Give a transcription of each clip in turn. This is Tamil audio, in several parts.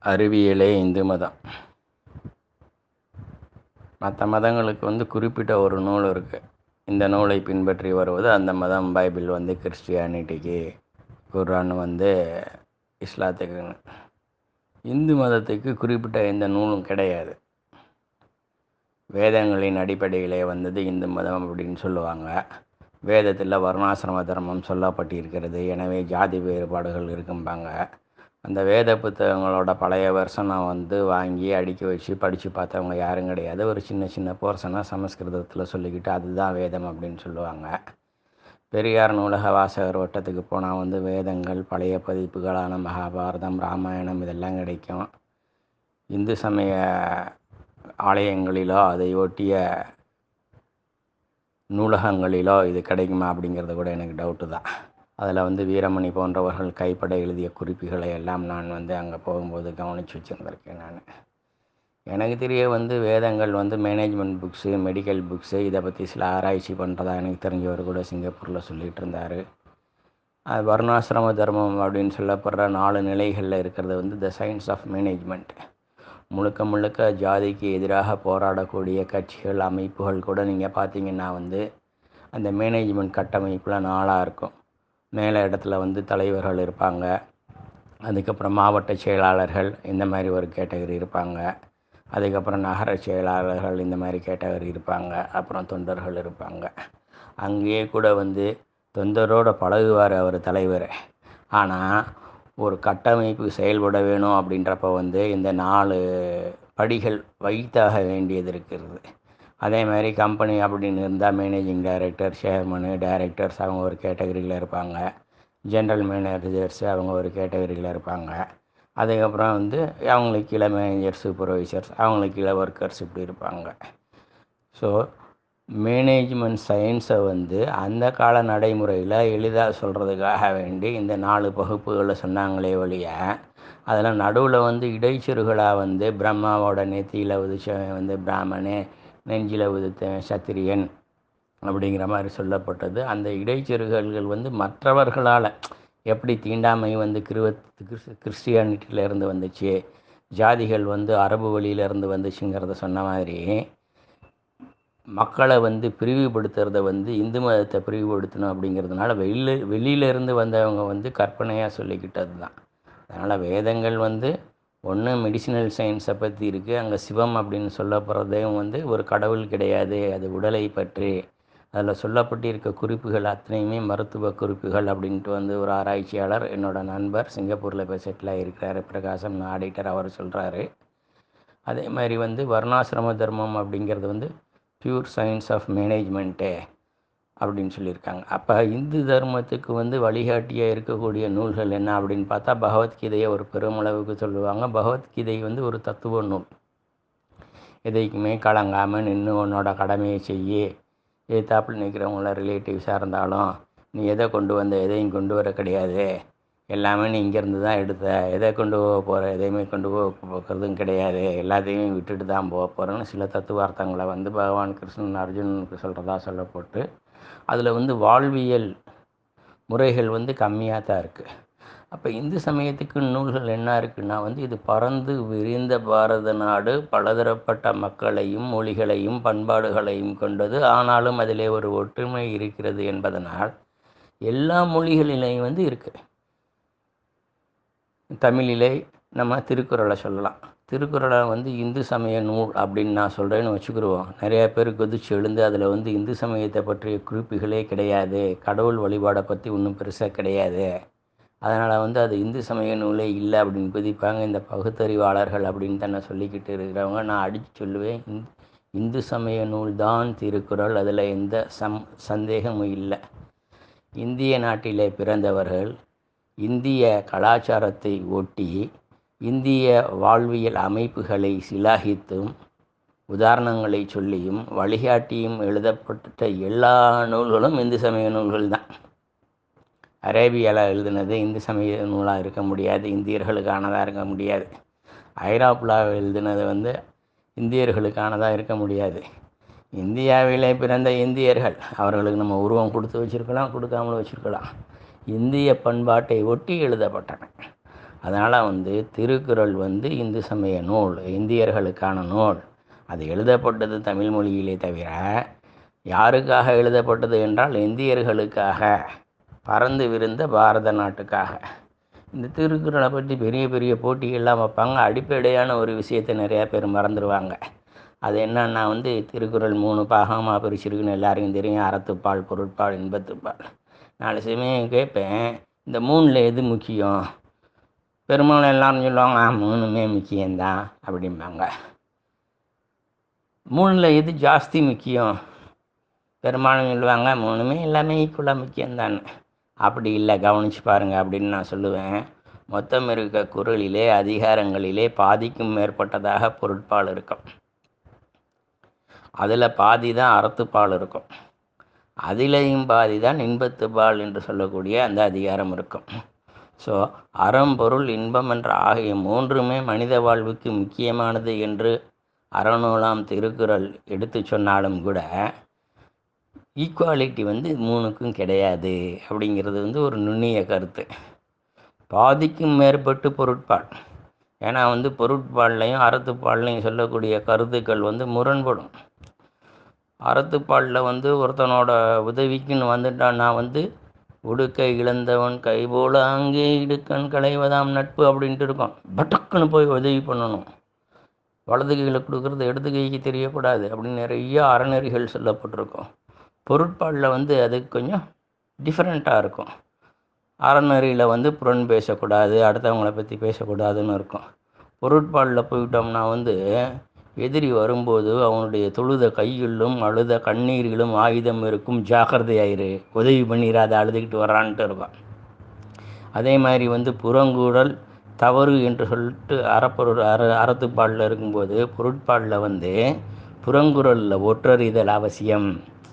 அறிவியலே இந்து மதம் மற்ற மதங்களுக்கு வந்து குறிப்பிட்ட ஒரு நூல் இருக்குது இந்த நூலை பின்பற்றி வருவது அந்த மதம் பைபிள் வந்து கிறிஸ்டியானிட்டிக்கு குர்ஆன் வந்து இஸ்லாத்துக்குன்னு இந்து மதத்துக்கு குறிப்பிட்ட எந்த நூலும் கிடையாது வேதங்களின் அடிப்படையிலே வந்தது இந்து மதம் அப்படின்னு சொல்லுவாங்க வேதத்தில் வர்ணாசிரம தர்மம் சொல்லப்பட்டிருக்கிறது எனவே ஜாதி வேறுபாடுகள் இருக்கும்பாங்க அந்த வேத புத்தகங்களோட பழைய வருஷனை வந்து வாங்கி அடுக்கி வச்சு படித்து பார்த்தவங்க யாரும் கிடையாது ஒரு சின்ன சின்ன போர்ஷனாக சமஸ்கிருதத்தில் சொல்லிக்கிட்டு அதுதான் வேதம் அப்படின்னு சொல்லுவாங்க பெரியார் நூலக வாசகர் வட்டத்துக்கு போனால் வந்து வேதங்கள் பழைய பதிப்புகளான மகாபாரதம் ராமாயணம் இதெல்லாம் கிடைக்கும் இந்து சமய ஆலயங்களிலோ அதை ஒட்டிய நூலகங்களிலோ இது கிடைக்குமா அப்படிங்கிறது கூட எனக்கு டவுட்டு தான் அதில் வந்து வீரமணி போன்றவர்கள் கைப்பட எழுதிய குறிப்புகளை எல்லாம் நான் வந்து அங்கே போகும்போது கவனித்து வச்சுருந்துருக்கேன் நான் எனக்கு தெரிய வந்து வேதங்கள் வந்து மேனேஜ்மெண்ட் புக்ஸு மெடிக்கல் புக்ஸு இதை பற்றி சில ஆராய்ச்சி பண்ணுறதா எனக்கு தெரிஞ்சவர் கூட சிங்கப்பூரில் சொல்லிகிட்டு இருந்தார் அது வர்ணாசிரம தர்மம் அப்படின்னு சொல்லப்படுற நாலு நிலைகளில் இருக்கிறது வந்து த சயின்ஸ் ஆஃப் மேனேஜ்மெண்ட் முழுக்க முழுக்க ஜாதிக்கு எதிராக போராடக்கூடிய கட்சிகள் அமைப்புகள் கூட நீங்கள் பார்த்தீங்கன்னா வந்து அந்த மேனேஜ்மெண்ட் கட்டமைப்பில் நாளாக இருக்கும் மேலே இடத்துல வந்து தலைவர்கள் இருப்பாங்க அதுக்கப்புறம் மாவட்ட செயலாளர்கள் இந்த மாதிரி ஒரு கேட்டகரி இருப்பாங்க அதுக்கப்புறம் நகர செயலாளர்கள் இந்த மாதிரி கேட்டகரி இருப்பாங்க அப்புறம் தொண்டர்கள் இருப்பாங்க அங்கேயே கூட வந்து தொண்டரோடு பழகுவார் அவர் தலைவர் ஆனால் ஒரு கட்டமைப்பு செயல்பட வேணும் அப்படின்றப்ப வந்து இந்த நாலு படிகள் வைத்தாக வேண்டியது இருக்கிறது அதே மாதிரி கம்பெனி அப்படின்னு இருந்தால் மேனேஜிங் டைரக்டர் சேர்மனு டைரக்டர்ஸ் அவங்க ஒரு கேட்டகரியில் இருப்பாங்க ஜென்ரல் மேனேஜர்ஸ் அவங்க ஒரு கேட்டகரியில் இருப்பாங்க அதுக்கப்புறம் வந்து அவங்களுக்கு கீழே மேனேஜர் சூப்பர்வைசர்ஸ் அவங்களுக்கு கீழே ஒர்க்கர்ஸ் இப்படி இருப்பாங்க ஸோ மேனேஜ்மெண்ட் சயின்ஸை வந்து அந்த கால நடைமுறையில் எளிதாக சொல்கிறதுக்காக வேண்டி இந்த நாலு பகுப்புகளை சொன்னாங்களே ஒழிய அதில் நடுவில் வந்து இடைச்செருகளாக வந்து பிரம்மாவோட நெத்தியில் உதிச்சவன் வந்து பிராமணே நெஞ்சில் உதித்தவன் சத்திரியன் அப்படிங்கிற மாதிரி சொல்லப்பட்டது அந்த இடைச்செருகல்கள் வந்து மற்றவர்களால் எப்படி தீண்டாமை வந்து கிருவத் கிறிஸ்டியானிட்டியிலேருந்து வந்துச்சு ஜாதிகள் வந்து அரபு வழியிலேருந்து வந்துச்சுங்கிறத சொன்ன மாதிரி மக்களை வந்து பிரிவுபடுத்துறத வந்து இந்து மதத்தை பிரிவுபடுத்தணும் அப்படிங்கிறதுனால வெளியில் வெளியிலேருந்து வந்தவங்க வந்து கற்பனையாக சொல்லிக்கிட்டது தான் அதனால் வேதங்கள் வந்து ஒன்று மெடிசினல் சயின்ஸை பற்றி இருக்குது அங்கே சிவம் அப்படின்னு சொல்லப்படுறதையும் வந்து ஒரு கடவுள் கிடையாது அது உடலை பற்றி அதில் சொல்லப்பட்டிருக்க குறிப்புகள் அத்தனையுமே மருத்துவ குறிப்புகள் அப்படின்ட்டு வந்து ஒரு ஆராய்ச்சியாளர் என்னோடய நண்பர் சிங்கப்பூரில் போய் செட்டில் ஆகியிருக்கிறாரு பிரகாசம் ஆடிட்டர் அவர் சொல்கிறாரு அதே மாதிரி வந்து வர்ணாசிரம தர்மம் அப்படிங்கிறது வந்து பியூர் சயின்ஸ் ஆஃப் மேனேஜ்மெண்ட்டு அப்படின்னு சொல்லியிருக்காங்க அப்போ இந்து தர்மத்துக்கு வந்து வழிகாட்டியாக இருக்கக்கூடிய நூல்கள் என்ன அப்படின்னு பார்த்தா பகவத்கீதையை ஒரு பெருமளவுக்கு சொல்லுவாங்க பகவத்கீதை வந்து ஒரு தத்துவ நூல் எதைக்குமே கலங்காமல் நின்று உன்னோட கடமையை செய்யி எதிர்த்தாப்பில் நிற்கிறவங்கள ரிலேட்டிவ்ஸாக இருந்தாலும் நீ எதை கொண்டு வந்த எதையும் கொண்டு வர கிடையாது எல்லாமே நீ இங்கேருந்து தான் எடுத்த எதை கொண்டு போக போகிற எதையுமே கொண்டு போக போகிறதும் கிடையாது எல்லாத்தையுமே விட்டுட்டு தான் போக போகிறேன்னு சில தத்துவார்த்தங்களை வந்து பகவான் கிருஷ்ணன் அர்ஜுனனுக்கு சொல்கிறதா சொல்லப்பட்டு அதில் வந்து வாழ்வியல் முறைகள் வந்து கம்மியாக தான் இருக்குது அப்போ இந்து சமயத்துக்கு நூல்கள் என்ன இருக்குன்னா வந்து இது பறந்து விரிந்த பாரத நாடு பலதரப்பட்ட மக்களையும் மொழிகளையும் பண்பாடுகளையும் கொண்டது ஆனாலும் அதிலே ஒரு ஒற்றுமை இருக்கிறது என்பதனால் எல்லா மொழிகளிலையும் வந்து இருக்குது தமிழிலே நம்ம திருக்குறளை சொல்லலாம் திருக்குறளை வந்து இந்து சமய நூல் அப்படின்னு நான் சொல்கிறேன்னு வச்சுக்கிடுவோம் நிறையா பேர் கொதிச்சு எழுந்து அதில் வந்து இந்து சமயத்தை பற்றிய குறிப்புகளே கிடையாது கடவுள் வழிபாடை பற்றி ஒன்றும் பெருசாக கிடையாது அதனால் வந்து அது இந்து சமய நூலே இல்லை அப்படின்னு குதிப்பாங்க இந்த பகுத்தறிவாளர்கள் அப்படின்னு தன்னை சொல்லிக்கிட்டு இருக்கிறவங்க நான் அடித்து சொல்லுவேன் இந் இந்து சமய நூல் தான் திருக்குறள் அதில் எந்த சம் சந்தேகமும் இல்லை இந்திய நாட்டிலே பிறந்தவர்கள் இந்திய கலாச்சாரத்தை ஒட்டி இந்திய வாழ்வியல் அமைப்புகளை சிலாகித்தும் உதாரணங்களை சொல்லியும் வழிகாட்டியும் எழுதப்பட்ட எல்லா நூல்களும் இந்து சமய நூல்கள் தான் அரேபியாவில் எழுதுனது இந்து சமய நூலாக இருக்க முடியாது இந்தியர்களுக்கானதாக இருக்க முடியாது ஐரோப்பில் எழுதுனது வந்து இந்தியர்களுக்கானதாக இருக்க முடியாது இந்தியாவிலே பிறந்த இந்தியர்கள் அவர்களுக்கு நம்ம உருவம் கொடுத்து வச்சுருக்கலாம் கொடுக்காமலும் வச்சுருக்கலாம் இந்திய பண்பாட்டை ஒட்டி எழுதப்பட்டன அதனால் வந்து திருக்குறள் வந்து இந்து சமய நூல் இந்தியர்களுக்கான நூல் அது எழுதப்பட்டது தமிழ் மொழியிலே தவிர யாருக்காக எழுதப்பட்டது என்றால் இந்தியர்களுக்காக பறந்து விரிந்த பாரத நாட்டுக்காக இந்த திருக்குறளை பற்றி பெரிய பெரிய போட்டிகள்லாம் வைப்பாங்க அடிப்படையான ஒரு விஷயத்தை நிறையா பேர் மறந்துடுவாங்க அது என்னன்னா வந்து திருக்குறள் மூணு பாகமாக பிரிச்சிருக்குன்னு எல்லாருக்கும் தெரியும் அறத்துப்பால் பொருட்பால் இன்பத்துப்பால் நாலு சமயம் கேட்பேன் இந்த மூணில் எது முக்கியம் பெரும்பாலும் எல்லாரும் சொல்லுவாங்க "ஆ, மூணுமே முக்கியம்தான் அப்படிம்பாங்க மூணில் எது ஜாஸ்தி முக்கியம் பெரும்பாலும் சொல்லுவாங்க மூணுமே எல்லாமே ஈக்குவலாக முக்கியம்தான் அப்படி இல்லை கவனிச்சு பாருங்க அப்படின்னு நான் சொல்லுவேன் மொத்தம் இருக்க குறளிலே அதிகாரங்களிலே பாதிக்கும் மேற்பட்டதாக பொருட்பால் இருக்கும் அதில் பாதி தான் அறத்துப்பால் இருக்கும் அதிலையும் பாதி தான் இன்பத்துப்பால் என்று சொல்லக்கூடிய அந்த அதிகாரம் இருக்கும் ஸோ அறம் பொருள் இன்பம் என்ற ஆகிய மூன்றுமே மனித வாழ்வுக்கு முக்கியமானது என்று அறநூலாம் திருக்குறள் எடுத்து சொன்னாலும் கூட ஈக்குவாலிட்டி வந்து மூணுக்கும் கிடையாது அப்படிங்கிறது வந்து ஒரு நுண்ணிய கருத்து பாதிக்கும் மேற்பட்டு பொருட்பால் ஏன்னா வந்து பொருட்பால்லையும் அறத்துப்பால்லையும் சொல்லக்கூடிய கருத்துக்கள் வந்து முரண்படும் அறத்துப்பாலில் வந்து ஒருத்தனோட உதவிக்குன்னு வந்துட்டான்னா வந்து உடுக்கை இழந்தவன் கைபோல அங்கே இடுக்கண் களைவதாம் நட்பு அப்படின்ட்டு இருக்கும் பட்டக்குன்னு போய் உதவி பண்ணணும் வலது கையில் கொடுக்குறது இடது கைக்கு தெரியக்கூடாது அப்படின்னு நிறைய அறநெறிகள் சொல்லப்பட்டிருக்கும் பொருட்பாலில் வந்து அது கொஞ்சம் டிஃப்ரெண்ட்டாக இருக்கும் அறநெறியில் வந்து புறன் பேசக்கூடாது அடுத்தவங்கள பற்றி பேசக்கூடாதுன்னு இருக்கும் பொருட்பாலில் போயிட்டோம்னா வந்து எதிரி வரும்போது அவனுடைய தொழுத கையிலும் அழுத கண்ணீரிலும் ஆயுதம் இருக்கும் ஜாக்கிரதையாயிரு உதவி பண்ணிடாத அழுதுகிட்டு வர்றான்ட்டு இருக்கும் அதே மாதிரி வந்து புறங்கூடல் தவறு என்று சொல்லிட்டு அறப்பொருள் அற அறத்துப்பாலில் இருக்கும்போது பொருட்பாலில் வந்து புறங்குறலில் ஒற்றறிதல் அவசியம்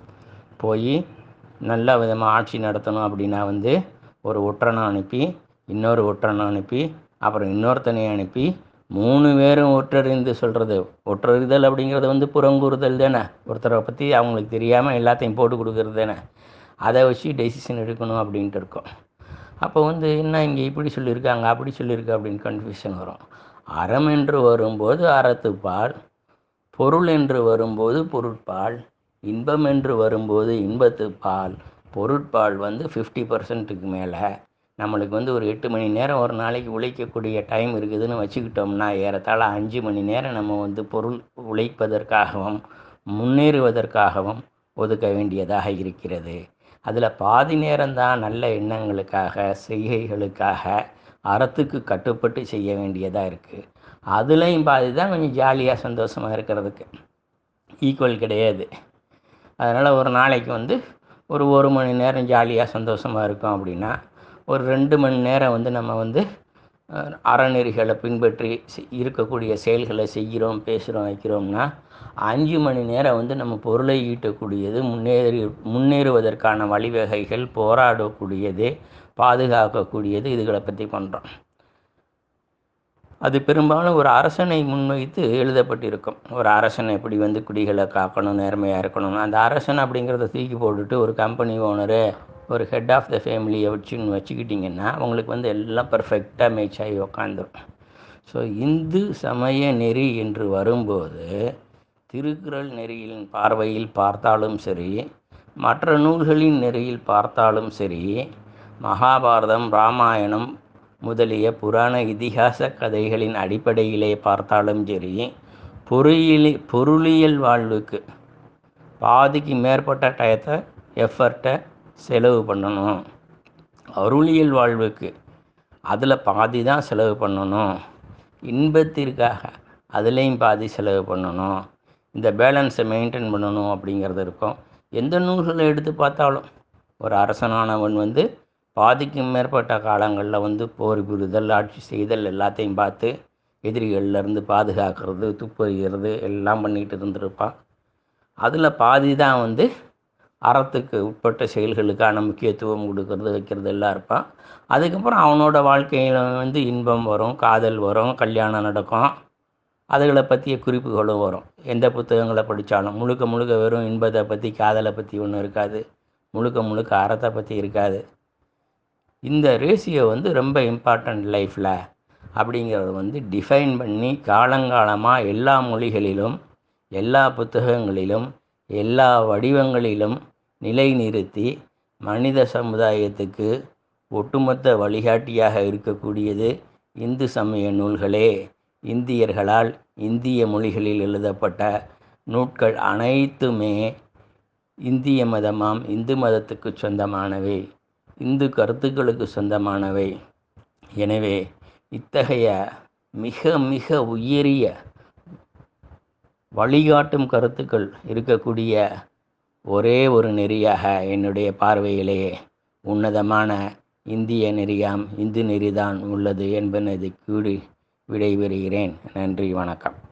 போய் நல்ல விதமாக ஆட்சி நடத்தணும் அப்படின்னா வந்து ஒரு ஒற்றனை அனுப்பி இன்னொரு ஒற்றனை அனுப்பி அப்புறம் இன்னொருத்தனை அனுப்பி மூணு பேரும் ஒற்றறிந்து சொல்கிறது ஒற்றறிதல் அப்படிங்கிறது வந்து புறங்கூறுதல் தானே ஒருத்தரை பற்றி அவங்களுக்கு தெரியாமல் எல்லாத்தையும் போட்டு கொடுக்கறது தானே அதை வச்சு டெசிஷன் எடுக்கணும் அப்படின்ட்டு இருக்கும் அப்போ வந்து என்ன இங்கே இப்படி சொல்லியிருக்காங்க அப்படி சொல்லியிருக்கு அப்படின்னு கன்ஃபியூஷன் வரும் அறம் என்று வரும்போது அறத்துப்பால் பொருள் என்று வரும்போது பொருட்பால் இன்பம் என்று வரும்போது இன்பத்துப்பால் பொருட்பால் வந்து ஃபிஃப்டி பர்சன்ட்டுக்கு மேலே நம்மளுக்கு வந்து ஒரு எட்டு மணி நேரம் ஒரு நாளைக்கு உழைக்கக்கூடிய டைம் இருக்குதுன்னு வச்சுக்கிட்டோம்னா ஏறத்தாழ அஞ்சு மணி நேரம் நம்ம வந்து பொருள் உழைப்பதற்காகவும் முன்னேறுவதற்காகவும் ஒதுக்க வேண்டியதாக இருக்கிறது அதில் பாதி நேரம்தான் நல்ல எண்ணங்களுக்காக செய்கைகளுக்காக அறத்துக்கு கட்டுப்பட்டு செய்ய வேண்டியதாக இருக்குது அதுலேயும் பாதி தான் கொஞ்சம் ஜாலியாக சந்தோஷமாக இருக்கிறதுக்கு ஈக்குவல் கிடையாது அதனால் ஒரு நாளைக்கு வந்து ஒரு ஒரு மணி நேரம் ஜாலியாக சந்தோஷமாக இருக்கும் அப்படின்னா ஒரு ரெண்டு மணி நேரம் வந்து நம்ம வந்து அஹ், அறநெறிகளை பின்பற்றி செ- இருக்கக்கூடிய செயல்களை செய்கிறோம் பேசுகிறோம் வைக்கிறோம்னா அஞ்சு மணி நேரம் வந்து நம்ம பொருளை ஈட்டக்கூடியது முன்னேறி முன்னேறுவதற்கான வழிவகைகள் போராடக்கூடியது பாதுகாக்கக்கூடியது இதுகளை பற்றி பண்ணுறோம் அது பெரும்பாலும் ஒரு அரசனை முன்வைத்து எழுதப்பட்டிருக்கும் ஒரு அரசன் எப்படி வந்து குடிகளை காக்கணும் நேர்மையாக இருக்கணும் அந்த அரசன் அப்படிங்கிறத தூக்கி போட்டுட்டு ஒரு கம்பெனி ஓனரு ஒரு ஹெட் ஆஃப் த ஃபேமிலியை வச்சுன்னு வச்சுக்கிட்டிங்கன்னா அவங்களுக்கு வந்து எல்லாம் பர்ஃபெக்டாக மேட்ச் ஆகி உக்காந்துரும் ஸோ இந்து சமய நெறி என்று வரும்போது திருக்குறள் நெறியின் பார்வையில் பார்த்தாலும் சரி மற்ற நூல்களின் நெறியில் பார்த்தாலும் சரி மகாபாரதம் ராமாயணம் முதலிய புராண இதிகாச கதைகளின் அடிப்படையிலே பார்த்தாலும் சரி பொறியியல் பொருளியல் வாழ்வுக்கு பாதிக்கு மேற்பட்ட டயத்தை எஃபர்ட்டை செலவு பண்ணணும் அருளியல் வாழ்வுக்கு அதில் பாதி தான் செலவு பண்ணணும் இன்பத்திற்காக அதுலேயும் பாதி செலவு பண்ணணும் இந்த பேலன்ஸை மெயின்டைன் பண்ணணும் அப்படிங்கிறது இருக்கும் எந்த நூல்களை எடுத்து பார்த்தாலும் ஒரு அரசனானவன் வந்து பாதிக்கும் மேற்பட்ட காலங்களில் வந்து போர் புரிதல் ஆட்சி செய்தல் எல்லாத்தையும் பார்த்து எதிரிகள்ல இருந்து பாதுகாக்கிறது துப்பறிகிறது எல்லாம் பண்ணிகிட்டு இருந்திருப்பான் அதில் பாதி தான் வந்து அறத்துக்கு உட்பட்ட செயல்களுக்கான முக்கியத்துவம் கொடுக்கறது வைக்கிறது எல்லாம் இருப்பான் அதுக்கப்புறம் அவனோட வாழ்க்கையில் வந்து இன்பம் வரும் காதல் வரும் கல்யாணம் நடக்கும் அதுகளை பற்றிய குறிப்புகளும் வரும் எந்த புத்தகங்களை படித்தாலும் முழுக்க முழுக்க வெறும் இன்பத்தை பற்றி காதலை பற்றி ஒன்றும் இருக்காது முழுக்க முழுக்க அறத்தை பற்றி இருக்காது இந்த ரேஷியோ வந்து ரொம்ப இம்பார்ட்டண்ட் லைஃப்பில் அப்படிங்கிறத வந்து டிஃபைன் பண்ணி காலங்காலமாக எல்லா மொழிகளிலும் எல்லா புத்தகங்களிலும் எல்லா வடிவங்களிலும் நிலைநிறுத்தி மனித சமுதாயத்துக்கு ஒட்டுமொத்த வழிகாட்டியாக இருக்கக்கூடியது இந்து சமய நூல்களே இந்தியர்களால் இந்திய மொழிகளில் எழுதப்பட்ட நூட்கள் அனைத்துமே இந்திய மதமாம் இந்து மதத்துக்கு சொந்தமானவை இந்து கருத்துக்களுக்கு சொந்தமானவை எனவே இத்தகைய மிக மிக உயரிய வழிகாட்டும் கருத்துக்கள் இருக்கக்கூடிய ஒரே ஒரு நெறியாக என்னுடைய பார்வையிலேயே உன்னதமான இந்திய நெறியாம் இந்து நெறிதான் உள்ளது என்பதை கூறி விடைபெறுகிறேன் நன்றி வணக்கம்